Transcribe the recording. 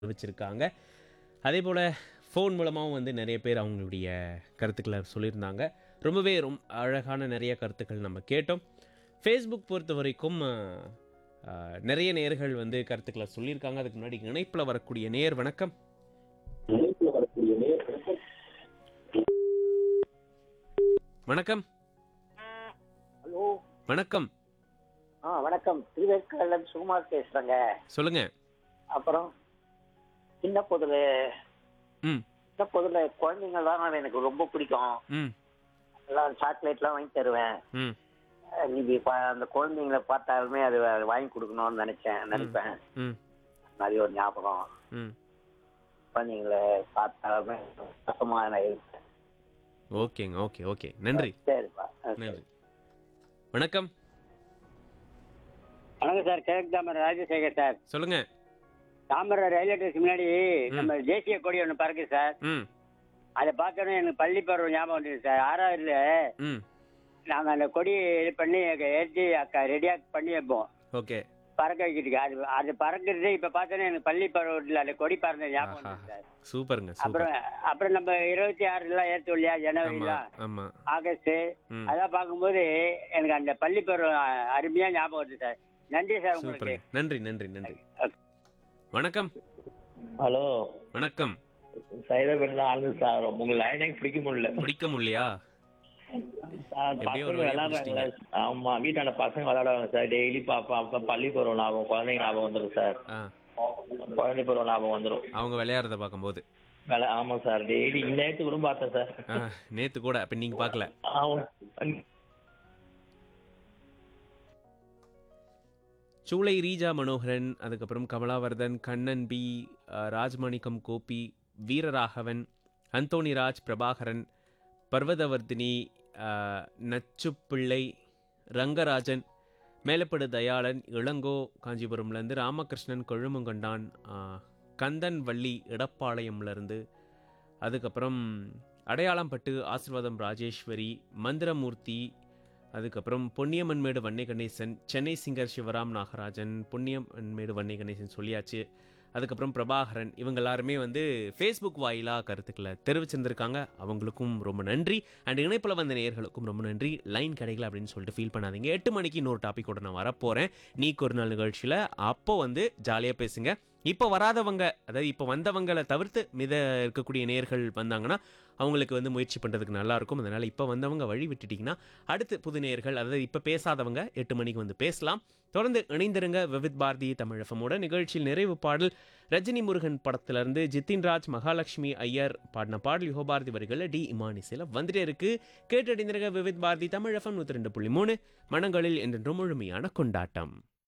தெரிவிச்சிருக்காங்க அதே போல் ஃபோன் மூலமாகவும் வந்து நிறைய பேர் அவங்களுடைய கருத்துக்களை சொல்லியிருந்தாங்க ரொம்பவே ரொம்ப அழகான நிறைய கருத்துக்கள் நம்ம கேட்டோம் ஃபேஸ்புக் பொறுத்த வரைக்கும் அஹ், அஹ், நிறைய நேர்கள் வந்து கருத்துக்களை சொல்லியிருக்காங்க அதுக்கு முன்னாடி இணைப்பில் வரக்கூடிய நேர் வணக்கம் வணக்கம் ஹலோ வணக்கம் ஆ வணக்கம் திருவேற்காலம் சுகுமார் பேசுறேங்க சொல்லுங்க அப்புறம் சின்ன பொதுல ம் சின்ன பொதுல குழந்தைங்க தான் எனக்கு ரொம்ப பிடிக்கும் ம் எல்லாம் சாக்லேட்லாம் வாங்கி தருவேன் ம் அஹ் நீங்க இப்ப அந்த குழந்தைங்களை பார்த்தாலுமே அது வாங்கி கொடுக்கணும்னு நினைச்சேன் நினைப்பேன் ம் அது ஒரு ஞாபகம் ம் குழந்தைங்களை பார்த்தாலுமே கஷ்டமா நான் இருப்பேன். ஓகேங்க ஓகே ஓகே நன்றி சரிப்பா அஹ் சரி. நன்றி வணக்கம் வணக்கம் சார் கிழக்கு தாமரை ராஜசேகர் சார் சொல்லுங்க தாமரை ரயில்வே ஸ்டேஷன் முன்னாடி நம்ம தேசிய கொடி ஒன்று பறக்கு சார் ம் அதை பார்த்தோன்னே எனக்கு பள்ளி பருவம் ஞாபகம் வந்துது சார் ஆறாவதுல ம் நாங்கள் அந்த கொடி இது பண்ணி ஏற்றி அக்கா ரெடியாக பண்ணி வைப்போம் ஓகே பறக்க வைக்கிறதுக்கு அது அது பறக்கிறது இப்போ பார்த்தோன்னே எனக்கு பள்ளி பருவத்தில் அந்த கொடி பறந்த ஞாபகம் ஆஹா வந்துது சார் சூப்பருங்க சூப்பர் அப்புறம் அப்புறம் நம்ம இருபத்தி ஆறுலாம் ஏற்றோம் இல்லையா ஆமா ஜனவரிலாம் ஆமா ஆகஸ்ட் ம் அதெல்லாம் பார்க்கும்போது எனக்கு அந்த பள்ளி பருவம் அருமையாக ஞாபகம் வருது சார் நன்றி சார் உங்களுக்கு சூப்பருங்க நன்றி நன்றி நன்றி வணக்கம் ஹலோ வணக்கம் சைதாபேட் தான் ஆளுங்க சார் உங்க லைனே பிடிக்க முடியல பிடிக்க முடியலையா சார், எப்படியோ ஒரு பசங்க வழியா விளையாடுறாங்க ஆமா வீட்டாண்ட பசங்க விளையாடுவாங்க சார் டெய்லி பாப்பா அப்ப பள்ளி பருவம் ஞாபகம் குழந்தைங்க ஞாபகம் வந்துடும் சார் ஆ குழந்தை பருவம் ஞாபகம் வந்துடும் அவங்க விளையாடுறத பார்க்கும்போது விளை ஆமா சார் டெய்லி நேற்று கூட பார்த்தேன் சார் ஆ நேத்து கூட அப்ப நீங்க பார்க்கல ஆமா சூளை ரீஜா மனோகரன் அதுக்கப்புறம் கமலாவர்தன் கண்ணன் பி அஹ், ராஜ்மாணிக்கம் கோபி வீரராகவன் அந்தோணி ராஜ் பிரபாகரன் பர்வதவர்தினி அஹ், நச்சுப்பிள்ளை ரங்கராஜன் மேலப்படு தயாளன் இளங்கோ காஞ்சிபுரம்லேருந்து ராமகிருஷ்ணன் கொழுமங்கொண்டான் அஹ், கந்தன் வள்ளி இடப்பாளையம்லேருந்து அதுக்கப்புறம் அடையாளம்பட்டு ஆசிர்வாதம் ராஜேஸ்வரி மந்திரமூர்த்தி அதுக்கப்புறம் பொன்னியம்மன்மேடு வன்னை கணேசன் சென்னை சிங்கர் சிவராம் நாகராஜன் பொன்னியம்மன்மேடு வன்னை கணேசன் சொல்லியாச்சு அதுக்கப்புறம் பிரபாகரன் இவங்க எல்லாருமே வந்து ஃபேஸ்புக் வாயிலாக கருத்துக்களை தெரிவிச்சிருந்திருக்காங்க அவங்களுக்கும் ரொம்ப நன்றி அண்ட் இணைப்பில் வந்த நேயர்களுக்கும் ரொம்ப நன்றி லைன் கிடைக்கல அப்படின்னு சொல்லிட்டு ஃபீல் பண்ணாதீங்க எட்டு மணிக்கு இன்னொரு டாப்பிக்கோட நான் வரப்போகிறேன் நீக்கு ஒரு நாள் நிகழ்ச்சியில் அப்போ வந்து ஜாலியாக பேசுங்க இப்போ வராதவங்க அதாவது இப்போ வந்தவங்களை தவிர்த்து மித இருக்கக்கூடிய நேர்கள் வந்தாங்கன்னா அவங்களுக்கு வந்து முயற்சி பண்ணுறதுக்கு நல்லா இருக்கும் அதனால் இப்போ வந்தவங்க வழி விட்டுட்டிங்கன்னா அடுத்து புது நேர்கள் அதாவது இப்போ பேசாதவங்க எட்டு மணிக்கு வந்து பேசலாம் தொடர்ந்து இணைந்திருங்க விவித் பாரதி தமிழ் எஃப்எம்மோட நிகழ்ச்சியில் நிறைவு பாடல் ரஜினி முருகன் படத்திலிருந்து ஜித்தின் ராஜ் மகாலட்சுமி ஐயர் பாடின பாடல் யுகபாரதி வரிகளில் டி இமானிசையில் வந்துட்டே இருக்கு கேட்டடிந்திருங்க விவித் பாரதி தமிழ் எஃப்எம் நூற்றி ரெண்டு புள்ளி மூணு மனங்களில் என்றென்றும் முழுமையான கொண்டாட்டம்